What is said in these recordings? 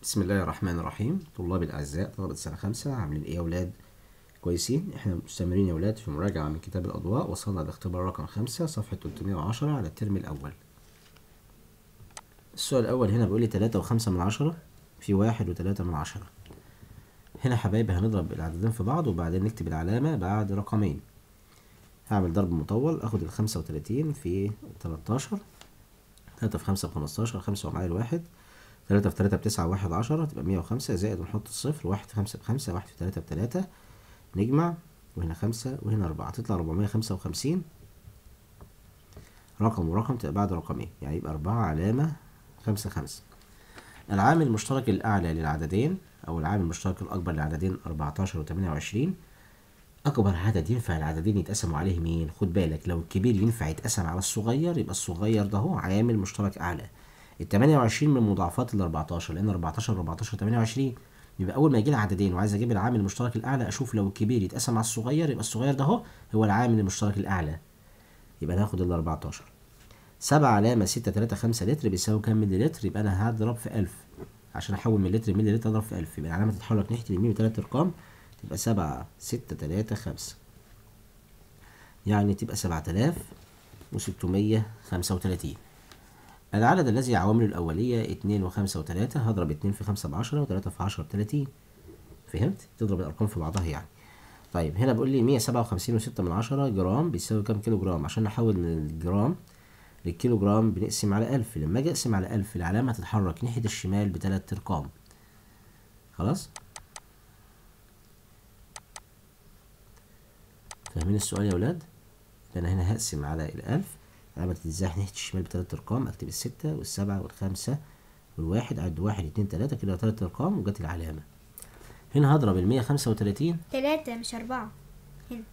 بسم الله الرحمن الرحيم طلاب الأعزاء طلبة سنة خمسة عاملين إيه يا أولاد؟ كويسين؟ إحنا مستمرين يا أولاد في مراجعة من كتاب الأضواء وصلنا لاختبار رقم خمسة صفحة 310 على الترم الأول السؤال الأول هنا بيقول لي تلاتة وخمسة من عشرة في واحد وتلاتة من عشرة هنا حبايبي هنضرب العددين في بعض وبعدين نكتب العلامة بعد رقمين هعمل ضرب مطول اخد الخمسة وتلاتين في تلاتاشر تلاتة في خمسة بخمستاشر خمسة ومعايا الواحد تلاتة في تلاتة بتسعة واحد عشرة تبقى مية وخمسة زائد ونحط الصفر واحد في خمسة بخمسة واحد في تلاتة بتلاتة نجمع وهنا خمسة وهنا أربعة تطلع ربعمية خمسة وخمسين رقم ورقم تبقى بعد رقمين يعني يبقى أربعة علامة خمسة خمسة العامل المشترك الأعلى للعددين أو العامل المشترك الأكبر للعددين أربعتاشر وتمانية وعشرين أكبر عدد ينفع العددين يتقسموا عليه مين؟ خد بالك لو الكبير ينفع يتقسم على الصغير يبقى الصغير ده هو عامل مشترك أعلى التمانية وعشرين من مضاعفات الأربعتاشر لأن أربعتاشر أربعتاشر تمانية وعشرين يبقى أول ما يجي لي عددين وعايز أجيب العامل المشترك الأعلى أشوف لو الكبير يتقسم على الصغير يبقى الصغير ده هو هو العامل المشترك الأعلى يبقى ناخد الأربعتاشر سبعة علامة ستة تلاتة خمسة لتر بيساوي كام ملي لتر يبقى أنا هضرب في ألف عشان أحول من لتر لملي لتر أضرب في ألف يبقى العلامة تتحرك ناحية اليمين بتلات أرقام تبقى سبعة ستة تلاتة خمسة يعني تبقى سبعة آلاف وستمية خمسة وتلاتين العدد الذي عوامله الأولية اتنين وخمسة وتلاتة هضرب اتنين في خمسة بعشرة وتلاتة في عشرة بتلاتين فهمت؟ تضرب الأرقام في بعضها يعني طيب هنا بيقول لي مية سبعة وخمسين وستة من عشرة جرام بيساوي كام كيلو جرام عشان نحول من الجرام للكيلو جرام بنقسم على ألف لما أجي أقسم على ألف العلامة هتتحرك ناحية الشمال بتلات أرقام خلاص؟ فاهمين السؤال يا ولاد؟ أنا هنا هقسم على الألف العلامة تتزاح ناحية الشمال بتلات أرقام أكتب الستة والسبعة والخمسة والواحد أعد واحد اتنين تلاتة كده تلات أرقام وجت العلامة هنا هضرب المية خمسة وتلاتين تلاتة مش أربعة هنا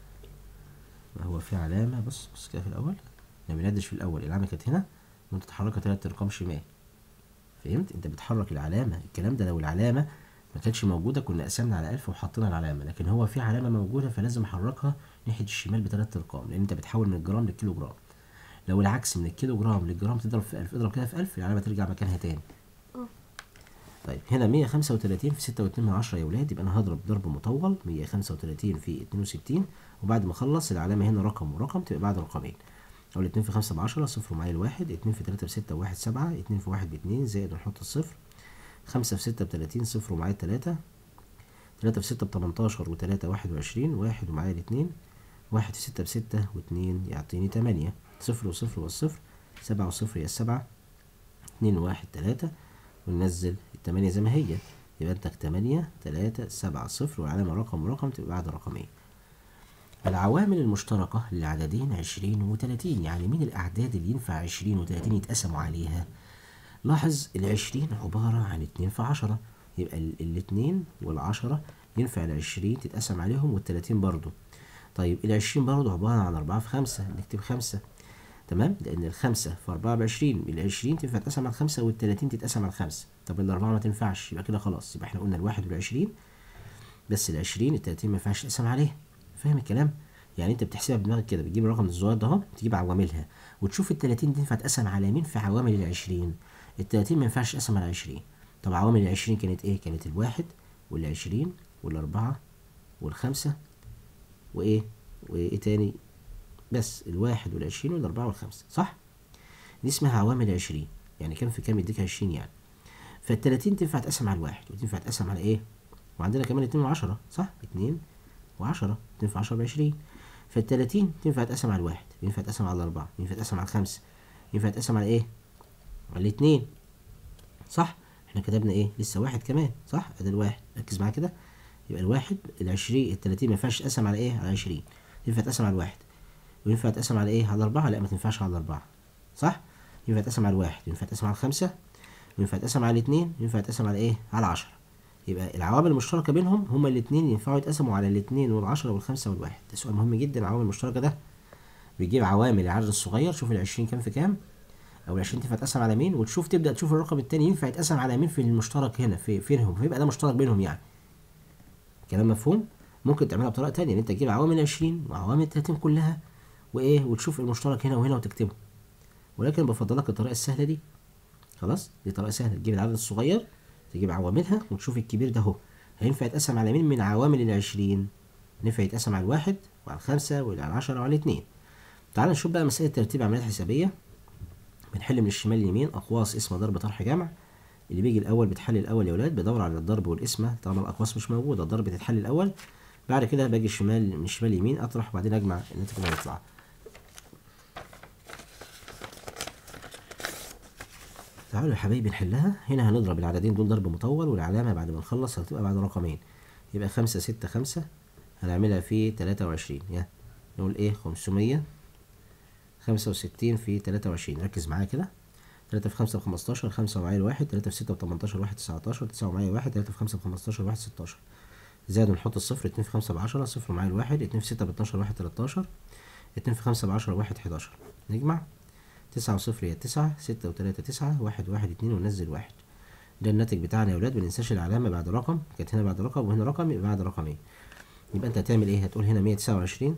هو في علامة بص بص كده في الأول ما بنعدش في الأول العلامة كانت هنا وأنت تحركها تلات أرقام شمال فهمت؟ أنت بتحرك العلامة الكلام ده لو العلامة ما كانتش موجودة كنا قسمنا على ألف وحطينا العلامة لكن هو في علامة موجودة فلازم أحركها ناحية الشمال بتلات أرقام لأن أنت بتحول من الجرام للكيلو جرام لو العكس من الكيلو جرام للجرام تضرب في ألف اضرب كده في ألف العلامة ترجع مكانها تاني اه طيب هنا مية خمسة وتلاتين في ستة واتنين من عشرة يا ولاد يبقى أنا هضرب ضرب مطول مية خمسة وتلاتين في اتنين وستين وبعد ما أخلص العلامة هنا رقم ورقم تبقى بعد رقمين أو الاتنين في خمسة بعشرة صفر ومعايا الواحد اتنين في تلاتة بستة وواحد سبعة اتنين في واحد باتنين زائد ونحط الصفر خمسة في ستة بتلاتين صفر ومعايا التلاتة تلاتة في ستة بتمنتاشر وتلاتة واحد وعشرين واحد ومعايا الاتنين واحد في ستة بستة واتنين يعطيني تمانية صفر وصفر والصفر سبعة وصفر هي السبعة اتنين وواحد تلاتة وننزل التمانية زي ما هي يبقى انتك تمانية تلاتة سبعة صفر والعلامة رقم ورقم تبقى بعد رقمين العوامل المشتركة للعددين عشرين وتلاتين يعني مين الأعداد اللي ينفع عشرين وتلاتين يتقسموا عليها لاحظ العشرين عبارة عن اتنين في عشرة يبقى ال- الاتنين والعشرة ينفع العشرين تتقسم عليهم والتلاتين برضو طيب العشرين برضو عبارة عن أربعة في خمسة نكتب خمسة تمام لأن الخمسة في أربعة بعشرين العشرين تنفع تتقسم على الخمسة والتلاتين تتقسم على الخمسة طب الأربعة ما تنفعش يبقى كده خلاص يبقى احنا قلنا الواحد والعشرين بس العشرين التلاتين ما ينفعش تقسم عليه فاهم الكلام؟ يعني انت بتحسبها بدماغك كده بتجيب الرقم الصغير ده اهو تجيب عواملها وتشوف التلاتين دي ينفع تقسم على مين في عوامل العشرين التلاتين ما ينفعش تقسم على عشرين طب عوامل العشرين كانت ايه؟ كانت الواحد والعشرين والأربعة والخمسة وإيه؟ وإيه تاني؟ بس الواحد والعشرين والأربعة والخمسة صح؟ دي اسمها عوامل عشرين يعني كام في كام يديك عشرين يعني فالتلاتين تنفع تقسم على الواحد وتنفع تقسم على ايه؟ وعندنا كمان اتنين وعشرة صح؟ اتنين وعشرة اتنين في عشرة بعشرين فالتلاتين تنفع تقسم على الواحد ينفع تقسم على الأربعة ينفع تقسم على الخمسة ينفع تقسم على ايه؟ على الاتنين صح؟ احنا كتبنا ايه؟ لسه واحد كمان صح؟ ادي الواحد ركز معايا كده يبقى الواحد العشرين التلاتين ما ينفعش تقسم على ايه؟ على عشرين ينفع تقسم على الواحد وينفع تقسم على ايه؟ على الأربعة لا ما تنفعش على الأربعة صح؟ ينفع تقسم على الواحد ينفع تقسم على الخمسة ينفع تقسم على الاتنين ينفع تقسم على ايه؟ على العشرة يبقى العوامل المشتركة بينهم هما الاتنين ينفعوا يتقسموا على الاتنين والعشرة والخمسة والواحد ده سؤال مهم جدا العوامل المشتركة ده بيجيب عوامل العدد الصغير شوف العشرين كام في كام او العشرين تنفع تقسم على مين وتشوف تبدأ تشوف الرقم التاني ينفع يتقسم على مين في المشترك هنا في فينهم فيبقى ده مشترك بينهم يعني كلام مفهوم ممكن تعملها بطريقة تانية ان انت تجيب عوامل عشرين وعوامل التلاتين كلها وايه وتشوف المشترك هنا وهنا وتكتبه ولكن بفضلك الطريقة السهلة دي خلاص دي طريقة سهلة تجيب العدد الصغير تجيب عواملها وتشوف الكبير ده اهو هينفع يتقسم على مين من عوامل العشرين ينفع يتقسم على الواحد وعلى الخمسة وعلى العشرة وعلى الاتنين تعال نشوف بقى مسألة ترتيب عمليات حسابية بنحل من الشمال لليمين أقواس اسم ضرب طرح جمع اللي بيجي الأول بتحل الأول يا ولاد بدور على الضرب والقسمة طالما الأقواس مش موجودة الضرب بتتحل الأول بعد كده باجي الشمال من الشمال يمين أطرح وبعدين أجمع الناتج اللي هيطلع تعالوا يا حبايبي نحلها هنا هنضرب العددين دول ضرب مطول والعلامة بعد ما نخلص هتبقى بعد رقمين يبقى خمسة ستة خمسة هنعملها في تلاتة وعشرين يا نقول ايه خمسمية خمسة وستين في تلاتة وعشرين ركز معايا كده تلاتة في خمسة بخمستاشر خمسة ومعايا الواحد تلاتة في ستة بتمنتاشر واحد تسعتاشر تسعة ومعايا واحد تلاتة في خمسة بخمستاشر واحد ستاشر زائد ونحط الصفر اتنين في خمسة بعشرة صفر ومعايا الواحد اتنين في ستة باتناشر واحد تلاتاشر اتنين في خمسة بعشرة واحد حداشر نجمع تسعة وصفر هي تسعة ستة وتلاتة تسعة واحد واحد اتنين وننزل واحد ده الناتج بتاعنا يا ولاد مننساش العلامة بعد رقم كانت هنا بعد رقم وهنا رقم يبقى بعد رقمين يبقى انت هتعمل ايه هتقول هنا مية تسعة وعشرين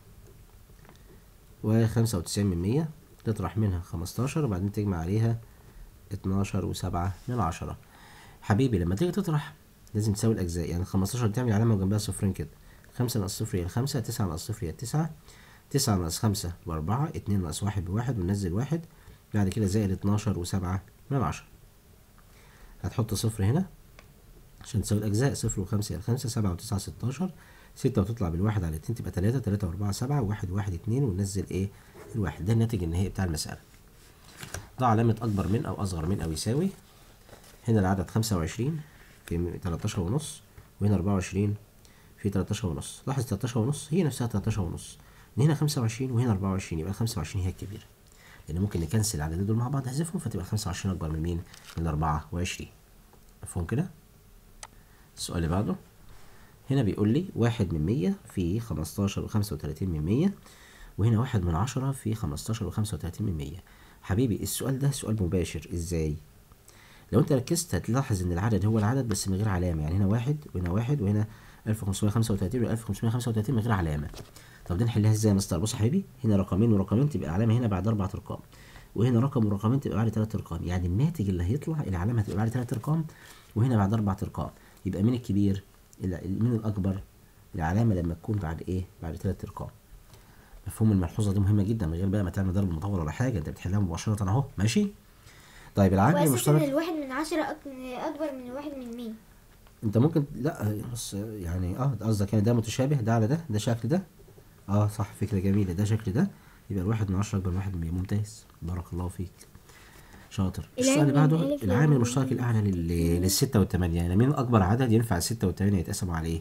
وخمسة وتسعين من مية تطرح منها خمستاشر وبعدين تجمع عليها اتناشر وسبعة من عشرة حبيبي لما تيجي تطرح لازم تساوي الأجزاء يعني خمستاشر تعمل علامة وجنبها صفرين كده خمسة ناقص صفر هي الخمسة تسعة ناقص صفر هي التسعة تسعة ناقص خمسة بأربعة اتنين ناقص واحد بواحد وننزل واحد بعد كده زائد اتناشر وسبعة من عشرة هتحط صفر هنا عشان تساوي الأجزاء صفر وخمسة هي الخمسة سبعة وتسعة ستاشر ستة وتطلع بالواحد على اتنين تبقى تلاتة تلاتة وأربعة سبعة واحد واحد اتنين وننزل ايه الواحد ده الناتج النهائي بتاع المسألة ده علامة أكبر من أو أصغر من أو يساوي هنا العدد خمسة وعشرين في تلاتاشر ونص وهنا أربعة وعشرين في تلاتاشر ونص لاحظ تلاتاشر ونص هي نفسها تلاتاشر ونص هنا خمسة وعشرين وهنا أربعة وعشرين يبقى خمسة وعشرين هي الكبيرة لأن ممكن نكنسل العددين دول مع بعض نحذفهم فتبقى خمسة وعشرين أكبر من مين؟ من أربعة وعشرين مفهوم كده؟ السؤال اللي بعده هنا بيقول لي واحد من مية في خمستاشر وخمسة وتلاتين من مية وهنا واحد من عشرة في خمستاشر وخمسة وتلاتين من مية حبيبي السؤال ده سؤال مباشر ازاي؟ لو انت ركزت هتلاحظ ان العدد هو العدد بس من غير علامة يعني هنا واحد وهنا واحد وهنا ألف وخمسمية خمسة وتلاتين وألف وخمسمية خمسة وتلاتين من غير علامة طب ده نحلها ازاي يا مستر بص يا حبيبي هنا رقمين ورقمين تبقى علامة هنا بعد أربع أرقام وهنا رقم ورقمين تبقى بعد تلات أرقام يعني الناتج اللي هيطلع العلامة هتبقى بعد تلات أرقام وهنا بعد أربع أرقام يبقى مين الكبير؟ مين الأكبر؟ العلامة لما تكون بعد إيه؟ بعد تلات أرقام مفهوم الملحوظة دي مهمة جدا من غير بقى ما تعمل ضرب مطول ولا حاجة أنت بتحلها مباشرة أهو ماشي؟ طيب العامل وأساس إن المشترك الواحد من عشرة أك- أكبر من الواحد من مية انت ممكن لا بس يعني اه قصدك يعني ده متشابه ده على ده ده شكل ده اه صح فكرة جميلة ده شكل ده يبقى الواحد من عشرة أكبر من واحد من مية ممتاز بارك الله فيك شاطر السؤال اللي العامل بعده الألف العامل والعامل المشترك الأعلى لل... للستة والتمانية يعني مين أكبر عدد ينفع الستة والتمانية يتقسموا عليه؟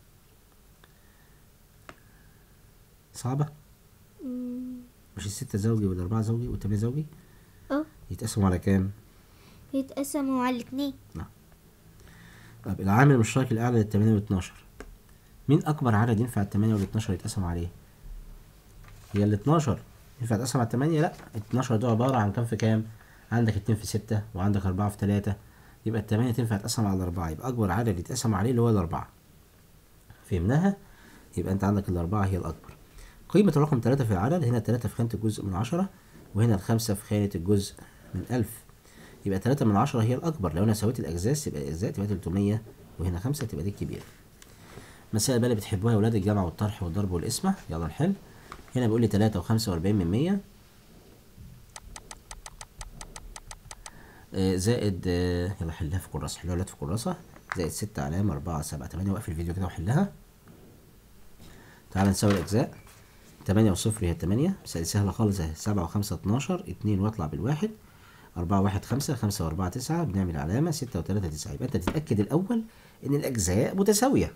صعبة؟ مش الستة زوجي والأربعة زوجي والتمانية زوجي؟ اه يتقسموا على كام؟ يتقسموا على الاتنين طب العامل المشترك الأعلى للتمانية والاتناشر مين أكبر عدد ينفع التمانية والاتناشر يتقسموا عليه؟ هي الاتناشر ينفع يتقسم على التمانية؟ لأ الاتناشر ده عبارة عن كام في كام؟ عندك اتنين في ستة وعندك أربعة في تلاتة يبقى التمانية تنفع تتقسم على الأربعة يبقى أكبر عدد يتقسم عليه اللي هو الأربعة فهمناها؟ يبقى أنت عندك الأربعة هي الأكبر قيمة الرقم تلاتة في العدد هنا تلاتة في خانة الجزء من عشرة وهنا الخمسة في خانة الجزء من ألف يبقى تلاتة من عشرة هي الأكبر لو أنا سويت الأجزاء تبقى الأجزاء تبقى تلتمية وهنا خمسة تبقى دي الكبيرة مسائل بقى اللي بتحبوها يا ولاد الجمع والطرح والضرب والقسمة يلا نحل هنا بيقول لي تلاتة وخمسة وأربعين من مية آه، زائد آه، يلا حلها في كراسة حلوها يا ولاد في كراسة زائد ستة علامة أربعة سبعة تمانية وقف الفيديو كده وحلها تعال نساوي الأجزاء تمانية وصفر هي التمانية مسألة سهلة خالص اهي سبعة وخمسة اتناشر اتنين واطلع بالواحد أربعة واحد خمسة خمسة وأربعة تسعة بنعمل علامة ستة وتلاتة تسعة يبقى أنت تتأكد الأول إن الأجزاء متساوية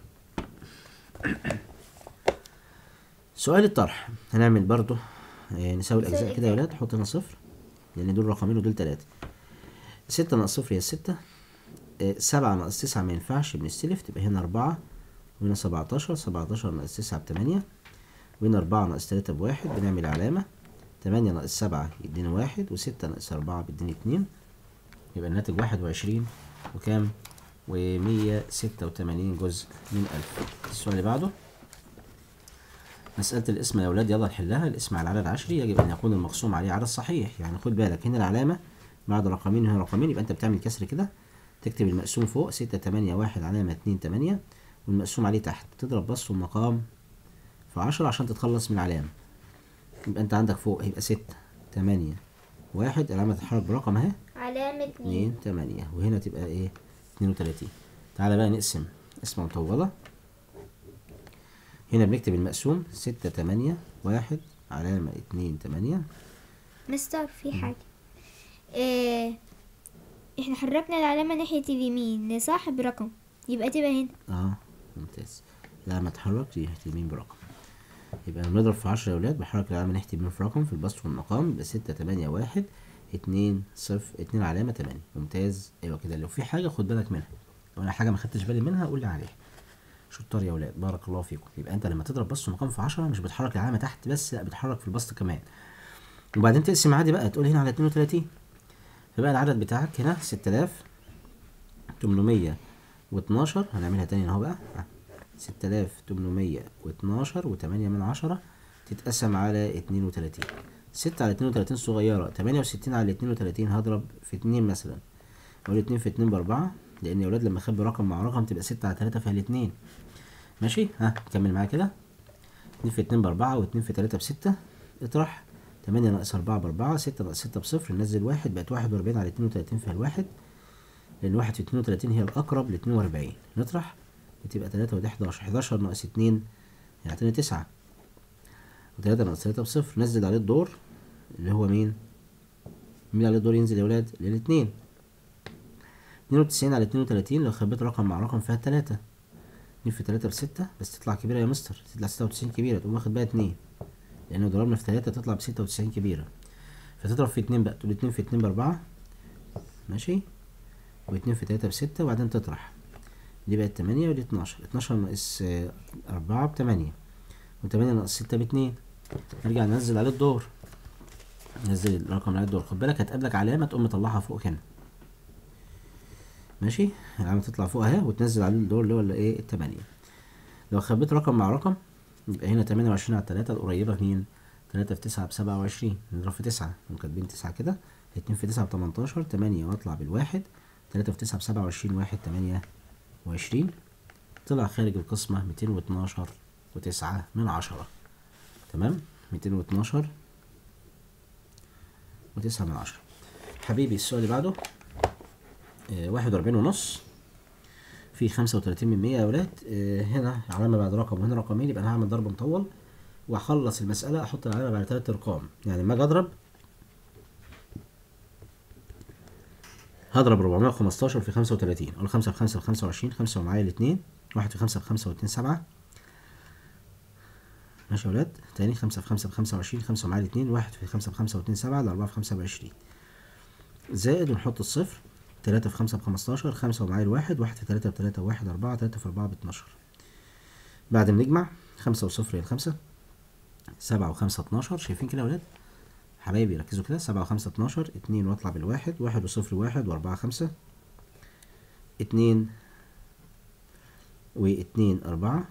سؤال الطرح هنعمل برضو آه، نساوي الأجزاء كده يا ولاد حط هنا صفر لأن دول رقمين ودول تلاتة ستة ناقص صفر هي الستة آه، سبعة ناقص تسعة ما ينفعش بنستلف تبقى هنا أربعة وهنا سبعتاشر سبعتاشر ناقص تسعة بتمانية وهنا أربعة ناقص تلاتة بواحد بنعمل علامة تمانية ناقص سبعة يديني واحد وستة ناقص أربعة بيديني اتنين يبقى الناتج واحد وعشرين وكام ومية ستة وتمانين جزء من ألف السؤال اللي بعده مسألة الاسم يا أولاد يلا نحلها الاسم على العدد عشري يجب أن يكون المقسوم عليه عدد صحيح يعني خد بالك هنا العلامة بعد رقمين وهنا رقمين يبقى أنت بتعمل كسر كده تكتب المقسوم فوق ستة تمانية واحد علامة اتنين تمانية والمقسوم عليه تحت تضرب بسط ومقام في عشرة عشان تتخلص من العلامة يبقى انت عندك فوق هيبقى ستة تمانية واحد العلامة تتحرك برقم اهي علامة اتنين اتنين تمانية وهنا تبقى ايه اتنين وتلاتين تعالى بقى نقسم قسمة مطولة هنا بنكتب المقسوم ستة تمانية واحد علامة اتنين تمانية مستر في حاجة اه احنا حركنا العلامة ناحية اليمين صح برقم يبقى تبقى هنا اه ممتاز العلامة تتحرك دي ناحية اليمين برقم يبقى لما نضرب في عشرة يا ولاد بحرك العلامة ناحية اليمين في رقم في البسط والمقام يبقى ستة تمانية واحد اتنين صفر اتنين علامة تمانية ممتاز ايوه كده لو في حاجة خد بالك منها لو انا حاجة ما خدتش بالي منها قول لي عليها شطار يا ولاد بارك الله فيكم يبقى انت لما تضرب بسط ومقام في عشرة مش بتحرك العلامة تحت بس لا بتحرك في البسط كمان وبعدين تقسم عادي بقى تقول هنا على اتنين وتلاتين فبقى العدد بتاعك هنا ستة آلاف تمنمية واتناشر هنعملها تاني اهو بقى ستة آلاف تمنمية واتناشر وتمانية من عشرة تتقسم على اتنين وتلاتين ستة على اتنين وتلاتين صغيرة تمانية وستين على اتنين وتلاتين هضرب في اتنين مثلا أقول اتنين في اتنين بأربعة لأن يا ولاد لما أخبي رقم مع رقم تبقى ستة على تلاتة فيها الاتنين ماشي ها كمل معايا كده اتنين في اتنين بأربعة واتنين في تلاتة بستة اطرح تمانية ناقص أربعة بأربعة ستة ناقص ستة بصفر ننزل واحد بقت واحد وأربعين على اتنين وتلاتين فيها الواحد لأن واحد في اتنين وتلاتين هي الأقرب لاتنين وأربعين نطرح بتبقى تلاتة ودي حداشر حداشر ناقص اتنين يعطينا تسعة وتلاتة ناقص تلاتة بصفر نزل عليه الدور اللي هو مين؟ مين عليه الدور ينزل يا ولاد؟ الاتنين اتنين وتسعين على اتنين وتلاتين لو خبيت رقم مع رقم فيها التلاتة اتنين في تلاتة بستة بس تطلع كبيرة يا مستر تطلع ستة وتسعين كبيرة تقوم واخد بقى اتنين لأنه ضربنا في تلاتة تطلع بستة وتسعين كبيرة فتضرب في اتنين بقى تقول اتنين في اتنين بأربعة ماشي واتنين في تلاتة بستة وبعدين تطرح دي بقت تمانية ودي اتناشر اتناشر ناقص آه، أربعة بتمانية وتمانية ناقص ستة باتنين نرجع ننزل عليه الدور نزل الرقم اللي عليه الدور خد بالك هتقابلك علامة تقوم مطلعها فوق هنا ماشي العلامة تطلع فوق اهي وتنزل عليه الدور اللي هو اللي ايه التمانية لو خبيت رقم مع رقم يبقى هنا تمانية وعشرين على التلاتة القريبة مين تلاتة في تسعة بسبعة وعشرين نضرب في تسعة نقوم كاتبين تسعة كده اتنين في تسعة بتمنتاشر تمانية واطلع بالواحد تلاتة في تسعة بسبعة وعشرين واحد تمانية وعشرين طلع خارج القسمة ميتين واتناشر وتسعة من عشرة تمام ميتين واتناشر وتسعة من عشرة حبيبي السؤال اللي بعده آه، واحد وأربعين ونص في خمسة وتلاتين من مية يا ولاد آه، هنا علامة بعد رقم وهنا رقمين يبقى أنا هعمل ضرب مطول وأخلص المسألة أحط العلامة بعد تلات أرقام يعني لما أجي أضرب هضرب 415 في 35 اقول 5 في 5 في 25 5 ومعايا الاثنين 1 في 5 في 5 و2 7 ماشي يا ولاد تاني 5 في 5 في 25 5 ومعايا الاثنين 1 في 5 في 5 و2 7 ل 4 في 5 ب 20 زائد ونحط الصفر 3 في 5 ب 15 5 ومعايا الواحد 1 في 3 ب 3 1 4 3 في 4 ب 12 بعد ما نجمع 5 وصفر هي الخمسة 7 و5 12 شايفين كده يا ولاد حبايبي ركزوا كده سبعة وخمسة اتناشر اتنين واطلع بالواحد واحد وصفر واحد واربعة خمسة اتنين واتنين أربعة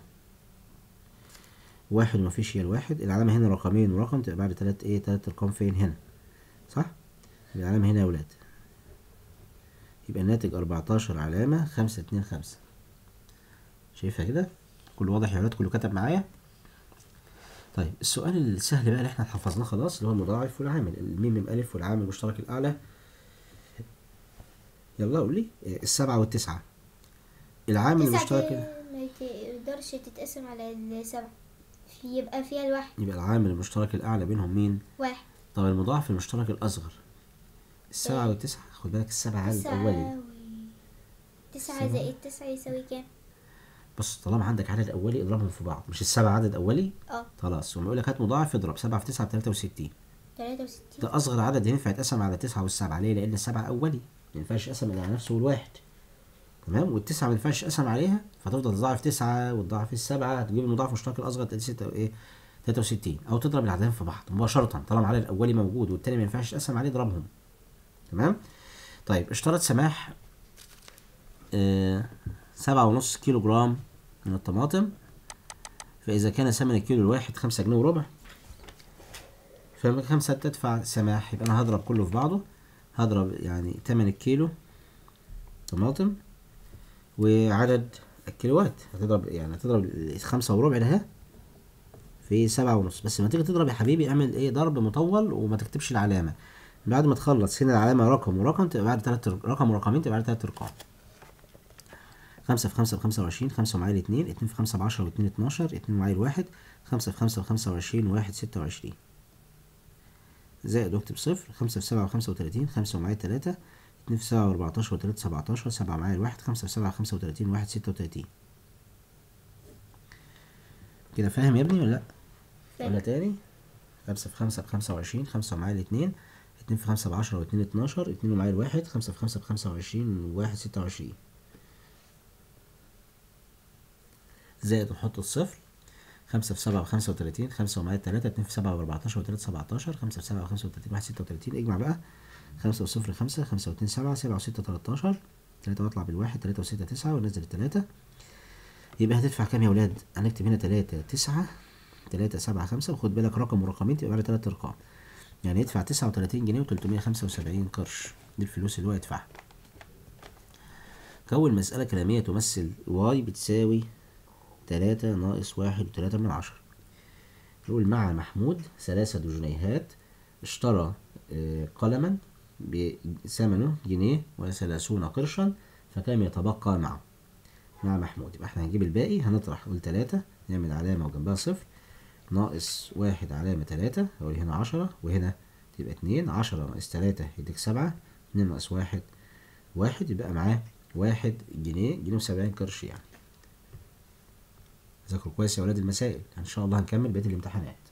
واحد ومفيش هي الواحد العلامة هنا رقمين ورقم تبقى بعد تلات ايه تلات أرقام فين هنا صح العلامة هنا يا ولاد يبقى الناتج أربعتاشر علامة خمسة اتنين خمسة شايفها كده كله واضح يا ولاد كله كتب معايا طيب السؤال السهل بقى اللي احنا حفظناه خلاص اللي هو المضاعف والعامل الميم ام الف والعامل المشترك الاعلى يلا قول لي إيه، السبعة والتسعة العامل تسعة المشترك دي ما تقدرش تتقسم على السبعة في يبقى فيها الواحد يبقى العامل المشترك الاعلى بينهم مين واحد طب المضاعف المشترك الاصغر السبعة إيه. والتسعة خد بالك السبعة عدد تسعة اولي و- تسعة زائد تسعة يساوي كام؟ بص طالما عندك عدد اولي اضربهم في بعض مش السبعة عدد اولي اه خلاص وما يقول لك هات مضاعف اضرب سبعة في تسعة بتلاتة وستين تلاتة وستين ده اصغر عدد ينفع يتقسم على التسعة والسبعة ليه لان السبعة اولي ما ينفعش يقسم الا على نفسه والواحد تمام والتسعة ما ينفعش يقسم عليها فتفضل تضاعف تسعة وتضاعف السبعة هتجيب المضاعف المشترك الاصغر تلاقي ستة ايه 63 او تضرب العددين في بعض مباشرة طالما العدد الاولي موجود والتاني ما ينفعش يتقسم عليه اضربهم تمام طيب اشترط سماح آه سبعة ونص كيلو جرام من الطماطم فإذا كان ثمن الكيلو الواحد خمسة جنيه وربع فلما خمسة تدفع سماح يبقى أنا هضرب كله في بعضه هضرب يعني تمن الكيلو الطماطم وعدد الكيلوات هتضرب يعني هتضرب خمسة وربع ده في سبعة ونص بس لما تيجي تضرب يا حبيبي اعمل ايه ضرب مطول وما تكتبش العلامة بعد ما تخلص هنا العلامة رقم ورقم تبقى بعد تلات ر- رقم ورقمين تبقى بعد تلات ارقام خمسة في خمسة بخمسة وعشرين خمسة ومعايا الاتنين اتنين في خمسة بعشرة واتنين اتناشر اتنين ومعايا الواحد خمسة في خمسة بخمسة وعشرين وواحد ستة وعشرين زائد واكتب صفر خمسة في سبعة وخمسة وتلاتين خمسة ومعايا تلاتة اتنين في سبعة وأربعتاشر وتلاتة سبعتاشر سبعة معايا الواحد خمسة في سبعة خمسة وتلاتين واحد ستة وتلاتين كده فاهم يا ابني ولا لأ؟ ولا تاني خمسة في خمسة بخمسة وعشرين خمسة ومعايا الاتنين اتنين في خمسة بعشرة واتنين اتناشر اتنين ومعايا الواحد خمسة في خمسة بخمسة وعشرين وواحد ستة وعشرين زائد نحط الصفر خمسة في سبعة بخمسة وتلاتين خمسة ومعايا التلاتة اتنين في سبعة بأربعتاشر وتلاتة سبعتاشر خمسة في سبعة بخمسة وتلاتين واحد ستة وتلاتين اجمع بقى خمسة وصفر خمسة خمسة واتنين سبعة سبعة وستة تلاتاشر تلاتة واطلع بالواحد تلاتة وستة تسعة ونزل التلاتة يبقى هتدفع كام يا ولاد؟ هنكتب هنا تلاتة تسعة تلاتة سبعة خمسة وخد بالك رقم ورقمين تبقى على تلات أرقام يعني يدفع تسعة وتلاتين جنيه وتلتمية خمسة وسبعين قرش دي الفلوس اللي هو يدفعها كون مسألة كلامية تمثل واي بتساوي تلاتة ناقص واحد وتلاتة من عشرة نقول مع محمود ثلاثة جنيهات اشترى آه، قلما بثمنه جنيه وثلاثون قرشا فكم يتبقى معه مع محمود يبقى احنا هنجيب الباقي هنطرح نقول تلاتة نعمل علامة وجنبها صفر ناقص واحد علامة تلاتة أقول هنا عشرة وهنا تبقى اتنين عشرة ناقص تلاتة يديك سبعة اتنين ناقص واحد واحد يبقى معاه واحد جنيه جنيه وسبعين قرش يعني ذاكروا كويس يا ولاد المسائل إن شاء الله هنكمل بقية الامتحانات